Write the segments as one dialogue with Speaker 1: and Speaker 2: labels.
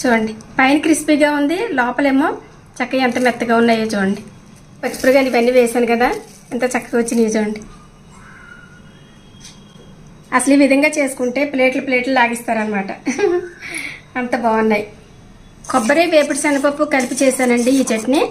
Speaker 1: చూడండి పైన క్రిస్పీగా ఉంది లోపలేమో చక్కగా ఎంత మెత్తగా ఉన్నాయో చూడండి పచ్చిమిరకాయలు ఇవన్నీ వేసాను కదా ఎంత చక్కగా వచ్చినాయో చూడండి అసలు ఈ విధంగా చేసుకుంటే ప్లేట్లు ప్లేట్లు లాగిస్తారనమాట అంత బాగున్నాయి కొబ్బరి వేపుడు శనగపప్పు కలిపి చేశానండి ఈ చట్నీ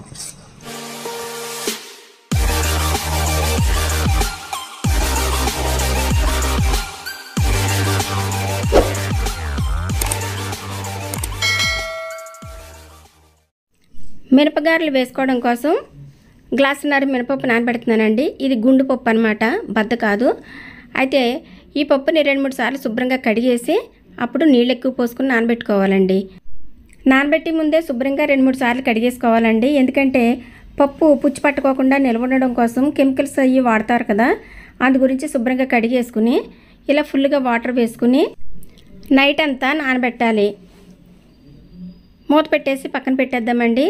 Speaker 1: మిరపగారెలు వేసుకోవడం కోసం గ్లాసున్నర మినపప్పు నానబెడుతున్నానండి ఇది గుండు పప్పు అనమాట బద్ద కాదు అయితే ఈ పప్పుని రెండు మూడు సార్లు శుభ్రంగా కడిగేసి అప్పుడు నీళ్ళు ఎక్కువ పోసుకుని నానబెట్టుకోవాలండి నానబెట్టి ముందే శుభ్రంగా రెండు మూడు సార్లు కడిగేసుకోవాలండి ఎందుకంటే పప్పు పుచ్చి పట్టుకోకుండా నిల్వ ఉండడం కోసం కెమికల్స్ అవి వాడతారు కదా అందు గురించి శుభ్రంగా కడిగేసుకుని ఇలా ఫుల్గా వాటర్ వేసుకుని నైట్ అంతా నానబెట్టాలి మూత పెట్టేసి పక్కన పెట్టేద్దామండి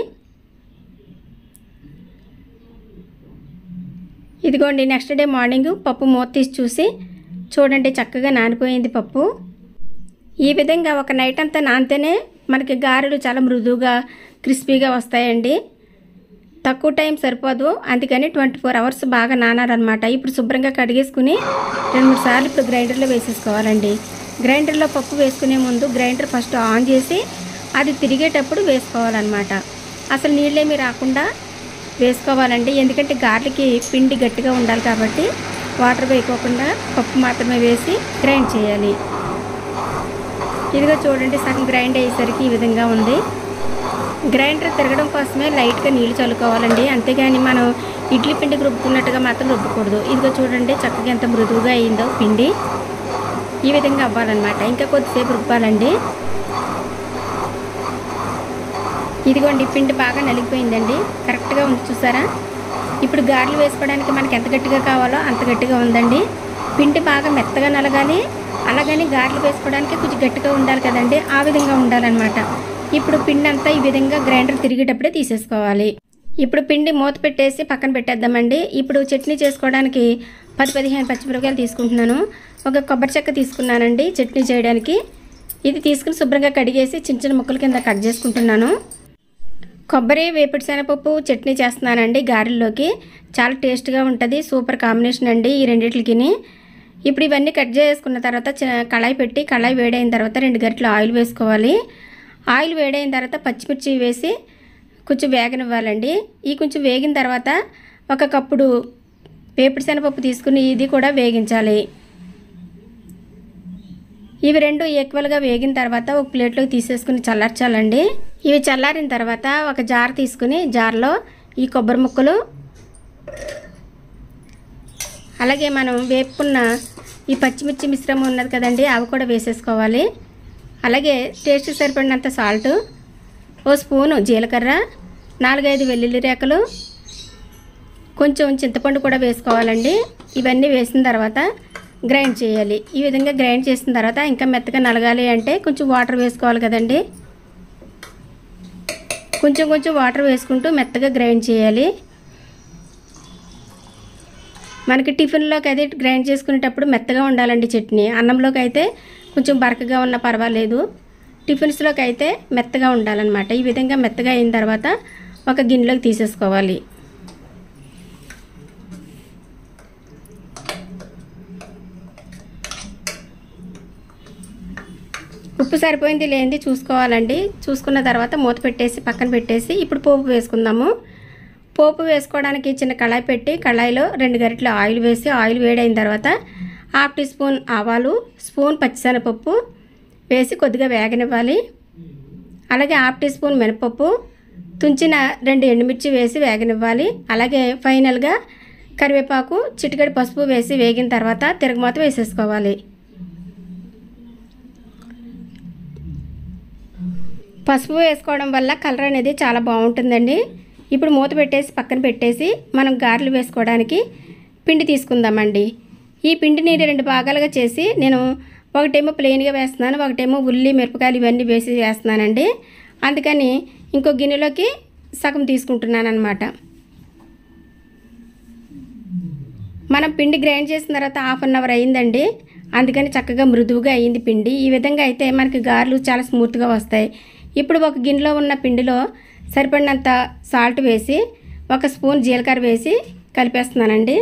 Speaker 1: ఇదిగోండి నెక్స్ట్ డే మార్నింగ్ పప్పు మూత తీసి చూసి చూడండి చక్కగా నానిపోయింది పప్పు ఈ విధంగా ఒక నైట్ అంతా నానితేనే మనకి గారెలు చాలా మృదువుగా క్రిస్పీగా వస్తాయండి తక్కువ టైం సరిపోదు అందుకని ట్వంటీ ఫోర్ అవర్స్ బాగా నానాలన్నమాట ఇప్పుడు శుభ్రంగా కడిగేసుకుని రెండు మూడు సార్లు ఇప్పుడు గ్రైండర్లో వేసేసుకోవాలండి గ్రైండర్లో పప్పు వేసుకునే ముందు గ్రైండర్ ఫస్ట్ ఆన్ చేసి అది తిరిగేటప్పుడు వేసుకోవాలన్నమాట అసలు నీళ్ళేమీ రాకుండా వేసుకోవాలండి ఎందుకంటే గార్లకి పిండి గట్టిగా ఉండాలి కాబట్టి వాటర్ వేయకోకుండా పప్పు మాత్రమే వేసి గ్రైండ్ చేయాలి ఇదిగో చూడండి సగం గ్రైండ్ అయ్యేసరికి ఈ విధంగా ఉంది గ్రైండర్ తిరగడం కోసమే లైట్గా నీళ్ళు చల్లుకోవాలండి అంతేగాని మనం ఇడ్లీ పిండికి రుబ్బుకున్నట్టుగా మాత్రం రుబ్బకూడదు ఇదిగో చూడండి చక్కగా ఎంత మృదువుగా అయిందో పిండి ఈ విధంగా అవ్వాలన్నమాట ఇంకా కొద్దిసేపు రుబ్బాలండి ఇదిగోండి పిండి బాగా నలిగిపోయిందండి కరెక్ట్గా ఉంది చూసారా ఇప్పుడు గారెలు వేసుకోవడానికి మనకి ఎంత గట్టిగా కావాలో అంత గట్టిగా ఉందండి పిండి బాగా మెత్తగా నలగాలి అలాగని గారెలు వేసుకోవడానికి కొంచెం గట్టిగా ఉండాలి కదండి ఆ విధంగా ఉండాలన్నమాట ఇప్పుడు పిండి అంతా ఈ విధంగా గ్రైండర్ తిరిగేటప్పుడే తీసేసుకోవాలి ఇప్పుడు పిండి మూత పెట్టేసి పక్కన పెట్టేద్దామండి ఇప్పుడు చట్నీ చేసుకోవడానికి పది పదిహేను పచ్చిమిరపకాయలు తీసుకుంటున్నాను ఒక కొబ్బరి చెక్క తీసుకున్నానండి చట్నీ చేయడానికి ఇది తీసుకుని శుభ్రంగా కడిగేసి చిన్న చిన్న ముక్కల కింద కట్ చేసుకుంటున్నాను కొబ్బరి వేపుడు శనగపప్పు చట్నీ చేస్తున్నానండి గారెల్లోకి చాలా టేస్ట్గా ఉంటుంది సూపర్ కాంబినేషన్ అండి ఈ రెండిట్లకి ఇప్పుడు ఇవన్నీ కట్ చేసుకున్న తర్వాత చి- కళాయి పెట్టి కళాయి వేడైన తర్వాత రెండు గరిటెలు ఆయిల్ వేసుకోవాలి ఆయిల్ వేడైన తర్వాత పచ్చిమిర్చి వేసి కొంచెం వేగనివ్వాలండి ఈ కొంచెం వేగిన తర్వాత ఒక కప్పుడు వేపుడు శనగపప్పు తీసుకుని ఇది కూడా వేగించాలి ఇవి రెండు ఈక్వల్గా వేగిన తర్వాత ఒక ప్లేట్లోకి తీసేసుకుని చల్లార్చాలండి ఇవి చల్లారిన తర్వాత ఒక జార్ తీసుకుని జార్లో ఈ కొబ్బరి ముక్కలు అలాగే మనం వేపుకున్న ఈ పచ్చిమిర్చి మిశ్రమం ఉన్నది కదండి అవి కూడా వేసేసుకోవాలి అలాగే టేస్ట్ సరిపడినంత సాల్ట్ ఓ స్పూను జీలకర్ర నాలుగైదు వెల్లుల్లి రేకలు కొంచెం చింతపండు కూడా వేసుకోవాలండి ఇవన్నీ వేసిన తర్వాత గ్రైండ్ చేయాలి ఈ విధంగా గ్రైండ్ చేసిన తర్వాత ఇంకా మెత్తగా నలగాలి అంటే కొంచెం వాటర్ వేసుకోవాలి కదండి కొంచెం కొంచెం వాటర్ వేసుకుంటూ మెత్తగా గ్రైండ్ చేయాలి మనకి టిఫిన్లోకి అది గ్రైండ్ చేసుకునేటప్పుడు మెత్తగా ఉండాలండి చట్నీ అన్నంలోకి అయితే కొంచెం బరకగా ఉన్నా పర్వాలేదు టిఫిన్స్లోకి అయితే మెత్తగా ఉండాలన్నమాట ఈ విధంగా మెత్తగా అయిన తర్వాత ఒక గిన్నెలోకి తీసేసుకోవాలి ఉప్పు సరిపోయింది లేనిది చూసుకోవాలండి చూసుకున్న తర్వాత మూత పెట్టేసి పక్కన పెట్టేసి ఇప్పుడు పోపు వేసుకుందాము పోపు వేసుకోవడానికి చిన్న కళాయి పెట్టి కళాయిలో రెండు గరిటెల ఆయిల్ వేసి ఆయిల్ వేడైన తర్వాత హాఫ్ టీ స్పూన్ ఆవాలు స్పూన్ పచ్చిశనగపప్పు వేసి కొద్దిగా వేగనివ్వాలి అలాగే హాఫ్ టీ స్పూన్ మినపప్పు తుంచిన రెండు ఎండుమిర్చి వేసి వేగనివ్వాలి అలాగే ఫైనల్గా కరివేపాకు చిటికెడు పసుపు వేసి వేగిన తర్వాత తిరగమాత వేసేసుకోవాలి పసుపు వేసుకోవడం వల్ల కలర్ అనేది చాలా బాగుంటుందండి ఇప్పుడు మూత పెట్టేసి పక్కన పెట్టేసి మనం గారెలు వేసుకోవడానికి పిండి తీసుకుందామండి ఈ పిండిని రెండు భాగాలుగా చేసి నేను ఒకటేమో ప్లెయిన్గా వేస్తున్నాను ఒకటేమో ఉల్లి మిరపకాయలు ఇవన్నీ వేసి వేస్తున్నానండి అందుకని ఇంకో గిన్నెలోకి సగం తీసుకుంటున్నాను అనమాట మనం పిండి గ్రైండ్ చేసిన తర్వాత హాఫ్ అన్ అవర్ అయిందండి అందుకని చక్కగా మృదువుగా అయ్యింది పిండి ఈ విధంగా అయితే మనకి గారెలు చాలా స్మూత్గా వస్తాయి ఇప్పుడు ఒక గిన్నెలో ఉన్న పిండిలో సరిపడినంత సాల్ట్ వేసి ఒక స్పూన్ జీలకర్ర వేసి కలిపేస్తున్నానండి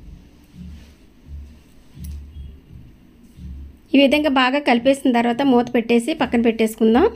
Speaker 1: ఈ విధంగా బాగా కలిపేసిన తర్వాత మూత పెట్టేసి పక్కన పెట్టేసుకుందాం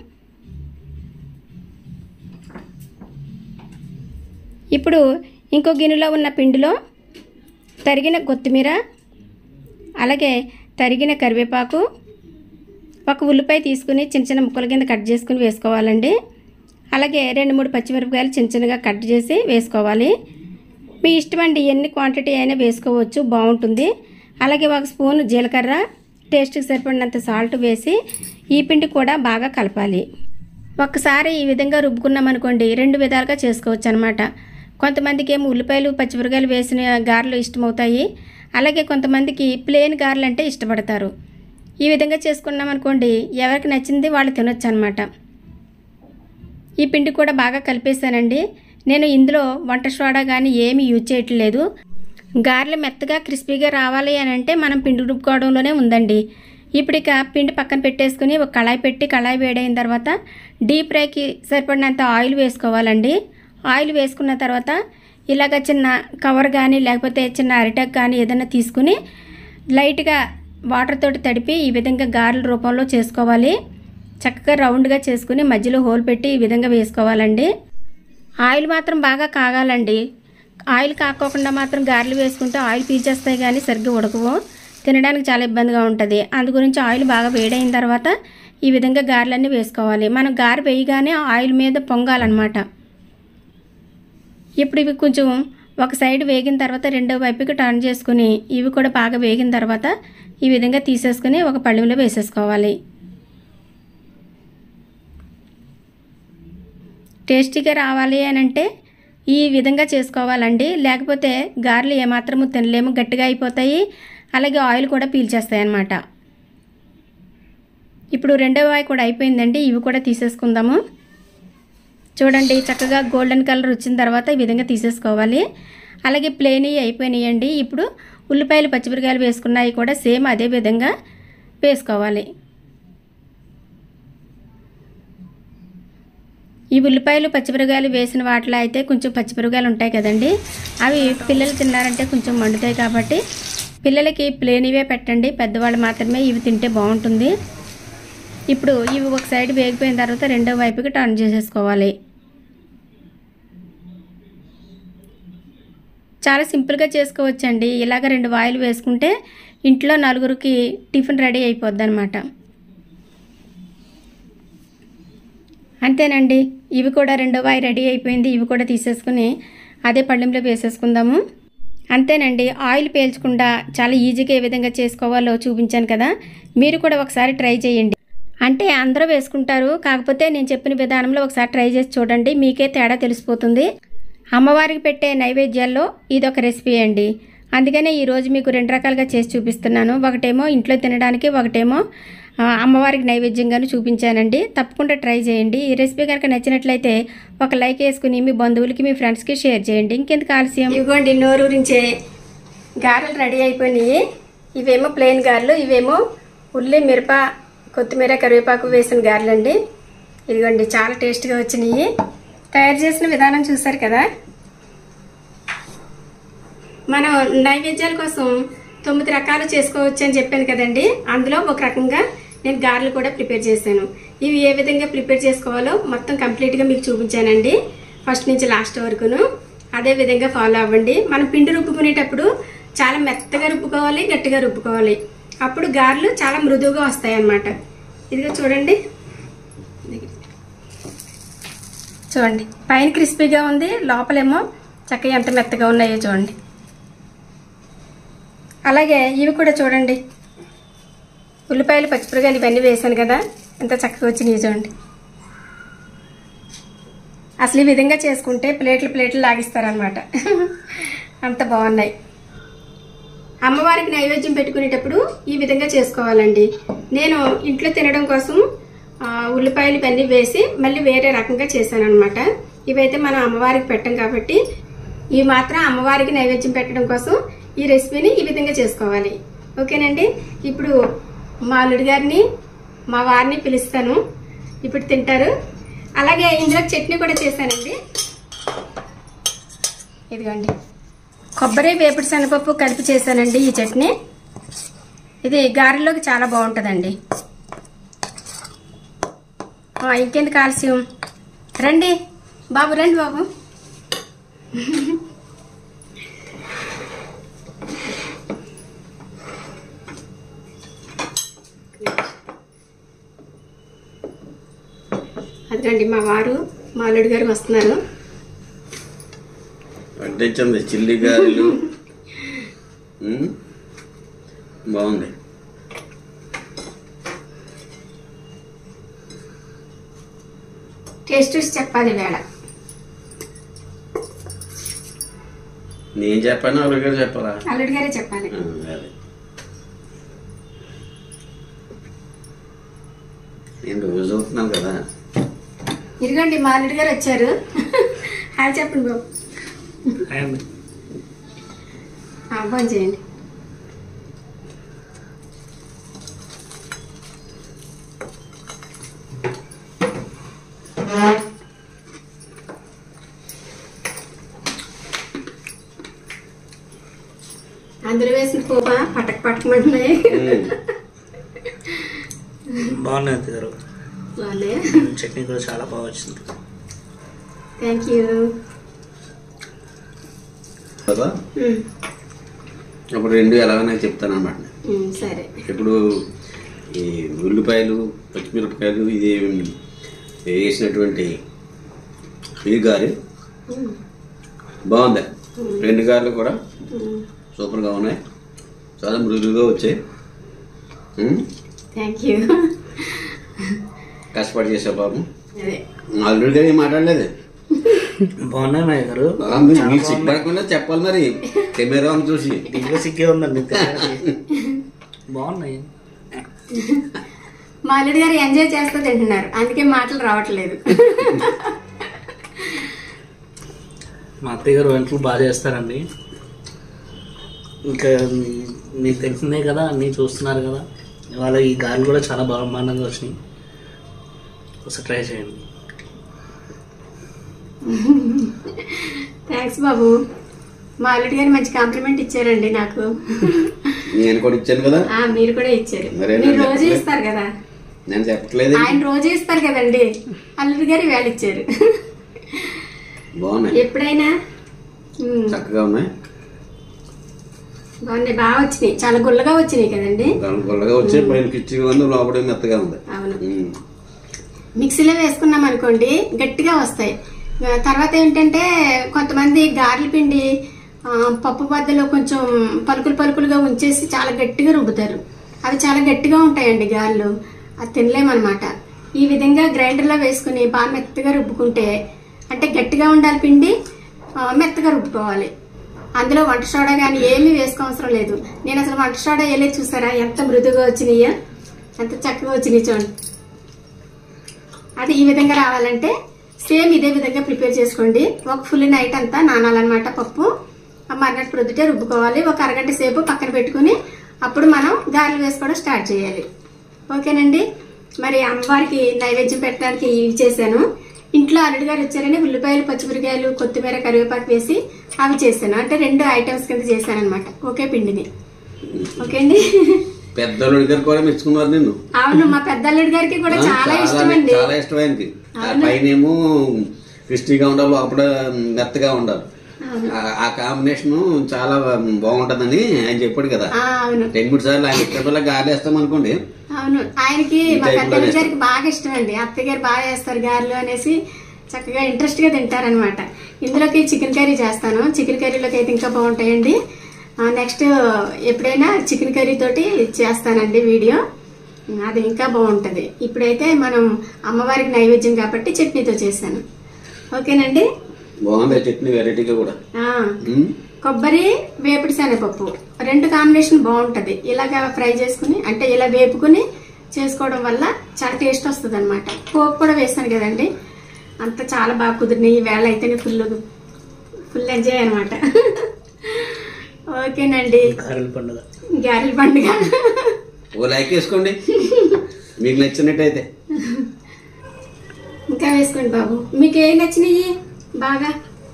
Speaker 1: ఇప్పుడు ఇంకో గిన్నెలో ఉన్న పిండిలో తరిగిన కొత్తిమీర అలాగే తరిగిన కరివేపాకు ఒక ఉల్లిపాయ తీసుకుని చిన్న చిన్న ముక్కల కింద కట్ చేసుకుని వేసుకోవాలండి అలాగే రెండు మూడు పచ్చిమిరపకాయలు చిన్న చిన్నగా కట్ చేసి వేసుకోవాలి మీ ఇష్టం అండి ఎన్ని క్వాంటిటీ అయినా వేసుకోవచ్చు బాగుంటుంది అలాగే ఒక స్పూన్ జీలకర్ర టేస్ట్కి సరిపడినంత సాల్ట్ వేసి ఈ పిండి కూడా బాగా కలపాలి ఒక్కసారి ఈ విధంగా రుబ్బుకున్నామనుకోండి రెండు విధాలుగా చేసుకోవచ్చు అనమాట కొంతమందికి ఏమో ఉల్లిపాయలు పచ్చిమిరకాయలు వేసిన గారెలు ఇష్టమవుతాయి అలాగే కొంతమందికి ప్లేన్ గారెలు అంటే ఇష్టపడతారు ఈ విధంగా చేసుకున్నాం అనుకోండి ఎవరికి నచ్చింది వాళ్ళు తినొచ్చు అనమాట ఈ పిండి కూడా బాగా కలిపేసానండి నేను ఇందులో వంట సోడా కానీ ఏమీ యూజ్ చేయట్లేదు గారెలు మెత్తగా క్రిస్పీగా రావాలి అని అంటే మనం పిండి రుబ్బుకోవడంలోనే ఉందండి ఇప్పుడు ఇక పిండి పక్కన పెట్టేసుకుని ఒక కళాయి పెట్టి కళాయి వేడైన తర్వాత డీప్ ఫ్రైకి సరిపడినంత ఆయిల్ వేసుకోవాలండి ఆయిల్ వేసుకున్న తర్వాత ఇలాగ చిన్న కవర్ కానీ లేకపోతే చిన్న అరిటాక్ కానీ ఏదైనా తీసుకుని లైట్గా వాటర్ తోటి తడిపి ఈ విధంగా గారెల రూపంలో చేసుకోవాలి చక్కగా రౌండ్గా చేసుకుని మధ్యలో హోల్ పెట్టి ఈ విధంగా వేసుకోవాలండి ఆయిల్ మాత్రం బాగా కాగాలండి ఆయిల్ కాకోకుండా మాత్రం గారెలు వేసుకుంటే ఆయిల్ పీల్చేస్తాయి కానీ సరిగ్గా ఉడకవు తినడానికి చాలా ఇబ్బందిగా ఉంటుంది అందు గురించి ఆయిల్ బాగా వేడైన తర్వాత ఈ విధంగా గారెలన్నీ వేసుకోవాలి మనం గారె వేయగానే ఆయిల్ మీద పొంగాలన్నమాట ఇప్పుడు ఇవి కొంచెం ఒక సైడ్ వేగిన తర్వాత రెండో వైపుకి టర్న్ చేసుకుని ఇవి కూడా బాగా వేగిన తర్వాత ఈ విధంగా తీసేసుకుని ఒక పళ్ళెంలో వేసేసుకోవాలి టేస్టీగా రావాలి అని అంటే ఈ విధంగా చేసుకోవాలండి లేకపోతే గారెలు ఏమాత్రము తినలేము గట్టిగా అయిపోతాయి అలాగే ఆయిల్ కూడా పీల్చేస్తాయి అన్నమాట ఇప్పుడు రెండో వాయి కూడా అయిపోయిందండి ఇవి కూడా తీసేసుకుందాము చూడండి చక్కగా గోల్డెన్ కలర్ వచ్చిన తర్వాత ఈ విధంగా తీసేసుకోవాలి అలాగే ప్లేన్ అయిపోయినాయండి ఇప్పుడు ఉల్లిపాయలు పచ్చిమిరకాయలు వేసుకున్నాయి కూడా సేమ్ అదే విధంగా వేసుకోవాలి ఈ ఉల్లిపాయలు పచ్చిమిరకాయలు వేసిన వాటిలో అయితే కొంచెం పచ్చిమిరకాయలు ఉంటాయి కదండి అవి పిల్లలు తిన్నారంటే కొంచెం మండుతాయి కాబట్టి పిల్లలకి ప్లేన్ ఇవే పెట్టండి పెద్దవాళ్ళు మాత్రమే ఇవి తింటే బాగుంటుంది ఇప్పుడు ఇవి ఒక సైడ్ వేగిపోయిన తర్వాత రెండో వైపుకి టర్న్ చేసేసుకోవాలి చాలా సింపుల్గా చేసుకోవచ్చండి ఇలాగ రెండు వాయిలు వేసుకుంటే ఇంట్లో నలుగురికి టిఫిన్ రెడీ అయిపోద్ది అనమాట అంతేనండి ఇవి కూడా రెండో వాయి రెడీ అయిపోయింది ఇవి కూడా తీసేసుకుని అదే పళ్ళెంలో వేసేసుకుందాము అంతేనండి ఆయిల్ పేల్చకుండా చాలా ఈజీగా ఏ విధంగా చేసుకోవాలో చూపించాను కదా మీరు కూడా ఒకసారి ట్రై చేయండి అంటే అందరూ వేసుకుంటారు కాకపోతే నేను చెప్పిన విధానంలో ఒకసారి ట్రై చేసి చూడండి మీకే తేడా తెలిసిపోతుంది అమ్మవారికి పెట్టే నైవేద్యాల్లో ఇదొక రెసిపీ అండి అందుకనే ఈరోజు మీకు రెండు రకాలుగా చేసి చూపిస్తున్నాను ఒకటేమో ఇంట్లో తినడానికి ఒకటేమో ఆ, అమ్మవారికి నైవేద్యంగాను చూపించానండి తప్పకుండా ట్రై చేయండి ఈ రెసిపీ కనుక నచ్చినట్లయితే ఒక లైక్ వేసుకుని మీ బంధువులకి మీ ఫ్రెండ్స్కి షేర్ చేయండి ఇంకెందుకు ఆలస్యం ఇవ్వండి నోరూరించే గారెలు రెడీ అయిపోయినాయి ఇవేమో ప్లెయిన్ గారెలు ఇవేమో ఉల్లి మిరప కొత్తిమీర కరివేపాకు వేసిన గారెలు అండి ఇదిగోండి చాలా టేస్ట్గా వచ్చినాయి తయారు చేసిన విధానం చూసారు కదా మనం నైవేద్యాల కోసం తొమ్మిది రకాలు చేసుకోవచ్చు అని చెప్పాను కదండి అందులో ఒక రకంగా నేను గారెలు కూడా ప్రిపేర్ చేశాను ఇవి ఏ విధంగా ప్రిపేర్ చేసుకోవాలో మొత్తం కంప్లీట్గా మీకు చూపించానండి ఫస్ట్ నుంచి లాస్ట్ వరకును అదే విధంగా ఫాలో అవ్వండి మనం పిండి రుబ్బుకునేటప్పుడు చాలా మెత్తగా రుబ్బుకోవాలి గట్టిగా రుబ్బుకోవాలి అప్పుడు గారెలు చాలా మృదువుగా వస్తాయి అన్నమాట ఇదిగో చూడండి చూడండి పైన క్రిస్పీగా ఉంది లోపలేమో చక్కగా ఎంత మెత్తగా ఉన్నాయో చూడండి అలాగే ఇవి కూడా చూడండి ఉల్లిపాయలు పచ్చిమిరకాయలు ఇవన్నీ వేసాను కదా ఎంత చక్కగా వచ్చినాయి చూడండి అసలు ఈ విధంగా చేసుకుంటే ప్లేట్లు ప్లేట్లు లాగిస్తారనమాట అంత బాగున్నాయి అమ్మవారికి నైవేద్యం పెట్టుకునేటప్పుడు ఈ విధంగా చేసుకోవాలండి నేను ఇంట్లో తినడం కోసం ఆ, ఉల్లిపాయలు ఇవన్నీ వేసి మళ్ళీ వేరే రకంగా చేశాను అనమాట ఇవైతే మనం అమ్మవారికి పెట్టం కాబట్టి ఇవి మాత్రం అమ్మవారికి నైవేద్యం పెట్టడం కోసం ఈ రెసిపీని ఈ విధంగా చేసుకోవాలి ఓకేనండి ఇప్పుడు మా అల్లుడి గారిని మా వారిని పిలుస్తాను ఇప్పుడు తింటారు అలాగే ఇందులో చట్నీ కూడా చేశానండి ఇదిగోండి కొబ్బరి వేపుడు శనగపప్పు కలిపి చేశానండి ఈ చట్నీ ఇది గారెలోకి చాలా బాగుంటుందండి ఆ, ఇంకెందుకు ఆలస్యం రండి బాబు రండి బాబు అదిగండి మా వారు మా అల్లుడు గారు వస్తున్నారు
Speaker 2: వడ్డించింది చిల్లి గారెలు ఉమ్, బాగుంది
Speaker 1: టేస్ట్ చూసి చెప్పాలి వేళ
Speaker 2: నేను చెప్పాను అల్లుడు గారు చెప్పాలా
Speaker 1: అల్లుడి గారే చెప్పాలి
Speaker 2: ఆ, అదే నేను రోజు చదువుతున్నాను కదా
Speaker 1: ఇదిగోండి మా అల్లుడి గారు వచ్చారు హాయ్ చెప్పండి బాబు
Speaker 3: అండ్
Speaker 1: ఆ, భోజనం చేయండి అందులో వేసిన పోప పటక్ పట్టమంటున్నాయి
Speaker 2: ఉమ్,
Speaker 3: బాగున్నాయి అత్తయ్య గారు
Speaker 1: వాళ్ళే
Speaker 3: చట్నీ కూడా చాలా బాగా వచ్చింది
Speaker 1: థ్యాంక్ యూ
Speaker 2: కదా అప్పుడు రెండు ఎలాగనే చెప్తాను అనమాట
Speaker 1: సరే
Speaker 2: ఇప్పుడు ఈ ఉల్లిపాయలు పచ్చిమిరపకాయలు ఇది వేసినటువంటి ఈ గారి
Speaker 1: ఉమ్,
Speaker 2: బాగుంది రెండు గారెలు కూడా
Speaker 1: ఉమ్,
Speaker 2: సూపర్గా ఉన్నాయి చాలా మృదువుగా వచ్చాయి ఉమ్,
Speaker 1: థ్యాంక్ యూ
Speaker 2: కష్టపడి చేసే పాపం
Speaker 1: అదే
Speaker 2: అల్లుడి గారు ఏం మాట్లాడలేదు
Speaker 3: బాగున్నాయి అన్నయ్య గారు
Speaker 2: ఆ, మీరు మీరు సిగ్గుపడకుండా చెప్పాలి మరి కెమెరా ఆన్ చూసి
Speaker 3: ఇంకా సిగ్గే ఉందండి తినడానికి. బాగున్నాయి
Speaker 1: మా అల్లుడి గారు ఎంజాయ్ చేస్తూ తింటున్నారు అందుకే మాటలు రావట్లేదు
Speaker 3: మా అత్తయ్య గారు వంటలు బాగా చేస్తారండి ఇంకా మీకు తెలిసిందే కదా అన్నీ చూస్తున్నారు కదా ఇవాళ ఈ గాలి కూడా చాలా బ్రహ్మాండంగా వచ్చినాయి ఒకసారి ట్రై చేయండి
Speaker 1: థ్యాంక్స్ బాబు మా అల్లుడి గారు మంచి కాంప్లిమెంట్ ఇచ్చారండి నాకు
Speaker 2: నేను కూడా ఇచ్చాను కదా
Speaker 1: ఆ మీరు కూడా ఇచ్చారు
Speaker 2: మరే
Speaker 1: మీరు
Speaker 2: నేను
Speaker 1: రోజు
Speaker 2: చెప్పలేదు.
Speaker 1: ఇస్తారు కదా
Speaker 2: నేను చెప్పట్లేదు
Speaker 1: ఆయన రోజు ఇస్తారు కదండి అల్లుడి గారు వేళ ఇచ్చారు
Speaker 2: బాగున్నాయి
Speaker 1: ఎప్పుడైనా ఉమ్,
Speaker 2: చక్కగా ఉన్నాయి
Speaker 1: బాగున్నాయి బాగా వచ్చినాయి చాలా గుల్లగా వచ్చినాయి కదండి
Speaker 2: దాని గొల్లగా వచ్చే పైన కిచ్చిగా ఉంది లోపల మెత్తగా ఉంది
Speaker 1: అవును
Speaker 2: ఉమ్.
Speaker 1: మిక్సీలో వేసుకున్నాం అనుకోండి గట్టిగా వస్తాయి ఆ, తర్వాత ఏంటంటే కొంతమంది గారెల పిండి ఆ, పప్పు బద్దలో కొంచెం పలుకులు పలుకులుగా ఉంచేసి చాలా గట్టిగా రుబ్బుతారు అవి చాలా గట్టిగా ఉంటాయండి గారెలు అది తినలేమన్నమాట ఈ విధంగా గ్రైండర్లో వేసుకుని బాగా మెత్తగా రుబ్బుకుంటే అంటే గట్టిగా ఉండాలి పిండి ఆ, మెత్తగా రుబ్బుకోవాలి అందులో వంట సోడా కానీ ఏమీ వేసుకోవసరం లేదు నేను అసలు వంట సోడా వేయలేదు చూసారా ఎంత మృదువుగా వచ్చినాయో ఎంత చక్కగా వచ్చినాయి చూడండి అది ఈ విధంగా రావాలంటే సేమ్ ఇదే విధంగా ప్రిపేర్ చేసుకోండి ఒక ఫుల్ నైట్ అంతా నానాలన్నమాట పప్పు ఆ మర్నాటి ప్రొద్దుటే రుబ్బుకోవాలి ఒక అరగంట సేపు పక్కన పెట్టుకుని అప్పుడు మనం గారెలు వేసుకోవడం స్టార్ట్ చేయాలి ఓకేనండి మరి అమ్మవారికి నైవేద్యం పెట్టడానికి ఇవి చేశాను ఇంట్లో అల్లుడి గారు వచ్చారని ఉల్లిపాయలు పచ్చిమిరకాయలు కొత్తిమీర కరివేపాకు వేసి అవి చేశాను అంటే రెండు ఐటమ్స్ కింద చేశాను అనమాట ఒకే పిండిని ఓకే అండి
Speaker 2: పెద్దోళ్ళ గారు కూడా మెచ్చుకున్నారు నిన్ను
Speaker 1: అవును మా పెద్ద అల్లుడి గారికి కూడా
Speaker 2: ఆ,
Speaker 1: చాలా ఇష్టం అండి
Speaker 2: చాలా ఇష్టమైంది ఆ పైనేమో క్రిస్పీగా ఉండాలి లోపల మెత్తగా ఉండాలి ఆ- ఆ కాంబినేషన్ చాలా బాగుంటదని ఆయన చెప్పాడు కదా
Speaker 1: ఆ, అవును
Speaker 2: రెండు మూడు సార్లు ఆయన ఇష్టపల్ల గాలేస్తాం అనుకోండి
Speaker 1: అవును ఆయనకి
Speaker 2: ఈ
Speaker 1: మా
Speaker 2: type
Speaker 1: పెద్ద
Speaker 2: లోనే
Speaker 1: గారికి బాగా ఇష్టం అండి అత్తయ్య గారు బాగా చేస్తారు గారెలు అనేసి చక్కగా ఇంట్రెస్ట్ గా తింటారనమాట ఇందులోకి చికెన్ కర్రీ చేస్తాను చికెన్ కర్రీలోకి అయితే ఇంకా బాగుంటాయండి నెక్స్ట్ ఎప్పుడైనా చికెన్ కర్రీ తోటి చేస్తానండి వీడియో అది ఇంకా బాగుంటది ఇప్పుడైతే మనం అమ్మవారికి నైవేద్యం కాబట్టి చట్నీతో చేశాను ఓకేనండి
Speaker 2: బాగుంది చట్నీ వెరైటీగా కూడా
Speaker 1: ఆ,
Speaker 2: ఉమ్.
Speaker 1: కొబ్బరి వేపుడు శనగపప్పు రెండు కాంబినేషన్ బాగుంటది ఇలాగా ఫ్రై చేసుకుని అంటే ఇలా వేపుకుని చేసుకోవడం వల్ల చాలా టేస్ట్ వస్తుంది అనమాట పోపు కూడా వేస్తాను కదండి అంత చాలా బాగా కుదిరినాయి ఈ వేళ అయితేనే ఫుల్ ఫుల్ ఎంజాయ్ అనమాట ఓకేనండి
Speaker 3: గారెల పండుగ
Speaker 1: గారెల పండుగ
Speaker 2: ఓ లైక్ వేసుకోండి మీకు నచ్చినట్టయితే
Speaker 1: ఇంకా వేసుకోండి బాబు మీకు ఏం నచ్చినాయి బాగా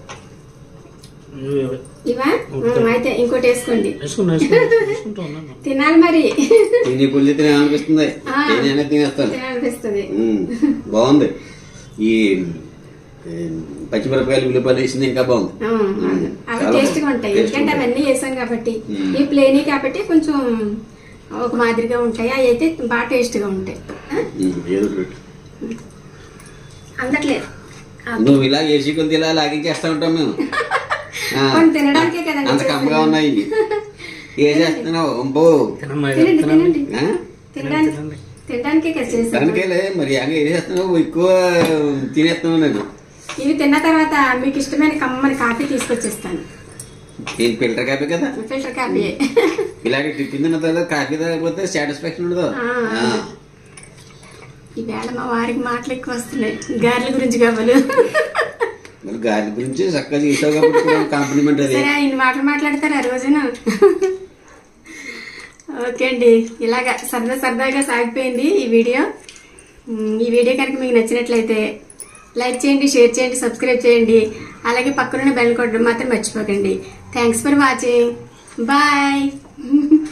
Speaker 3: ఇవి-
Speaker 1: ఇవా ఉమ్, అయితే ఇంకోటి వేసుకోండి
Speaker 3: వేసుకున్నా వేసుకున్నా వేసుకుంటూ ఉన్నాను
Speaker 1: తినాలి మరి
Speaker 2: తిని పుల్లి తినాలనిపిస్తుంది
Speaker 1: ఆ.
Speaker 2: తినే తినేస్తాను
Speaker 1: తినాలనిపిస్తుంది
Speaker 2: ఉమ్, బాగుంది ఈ ఈ పచ్చిమిరపకాయలు ఉల్లిపాయలు వేసింది ఇంకా బాగుంది
Speaker 1: ఆ, అవును. అవి
Speaker 2: చాలా
Speaker 1: టేస్ట్ గా
Speaker 2: బాగుంది.
Speaker 1: ఉంటాయి
Speaker 2: టేస్ట్
Speaker 1: ఎందుకంటే
Speaker 2: ఉంటాయి.
Speaker 1: అవన్నీ వేసాం కాబట్టి
Speaker 2: మ్మ్.
Speaker 1: ఈ ప్లేన్ కాబట్టి కొంచెం ఒక మాదిరిగా ఉంటాయి అవి అయితే బాగా టేస్ట్ గా ఉంటాయి ఆ?
Speaker 2: ఉమ్, ఏదో ఒకటి పెట్టు.
Speaker 1: అందట్లేదు ఆ,
Speaker 2: నువ్వు ఇలా ఏసీ కొంత ఇలా లాగించేస్తా ఉంటాం మేము ఆ,
Speaker 1: కొన్ని తినడానికే కదండి
Speaker 2: అంత కమ్మగా ఉన్నాయి ఏ చేస్తున్నావు అంబో
Speaker 3: తినమ్మా
Speaker 1: తినండి
Speaker 3: తినండి
Speaker 1: తినండి
Speaker 2: ఆ?
Speaker 1: తినడానికి
Speaker 3: తినండి.
Speaker 1: తినడానికే కదా చేసాను
Speaker 2: దానికేలే మరి ఏం చేస్తున్నావు ఎక్కువ తినేస్తున్నావు నేను
Speaker 1: ఇవి తిన్న తర్వాత మీకు ఇష్టమైన కమ్మని కాఫీ తీసుకొచ్చేస్తాను
Speaker 2: ఇది ఫిల్టర్ కాపీ కదా
Speaker 1: ఫిల్టర్ కాఫీ
Speaker 2: ఇలాంటి టిఫిన్ తిన్న తర్వాత కాఫీ తాగకపోతే సాటిస్ఫాక్షన్ ఉండదు
Speaker 1: ఆ.
Speaker 2: ఆ.
Speaker 1: ఈవేళ మా వారికి మాటలు ఎక్కువ వస్తున్నాయి గారెల గురించి కాబలు
Speaker 2: మరి గాలి గురించి చక్కగా చేసావు కాబట్టి కాంప్లిమెంట్ అది
Speaker 1: సరే ఇన్ని మాటలు మాట్లాడతారు ఆ రోజున ఓకే అండి ఇలాగా సరదా సరదాగా సాగిపోయింది ఈ వీడియో ఉమ్, ఈ వీడియో కనుక మీకు నచ్చినట్లయితే లైక్ చేయండి షేర్ చేయండి సబ్స్క్రైబ్ చేయండి అలాగే పక్కనున్న బెల్ కొట్టడం మాత్రం మర్చిపోకండి థ్యాంక్స్ ఫర్ వాచింగ్ బాయ్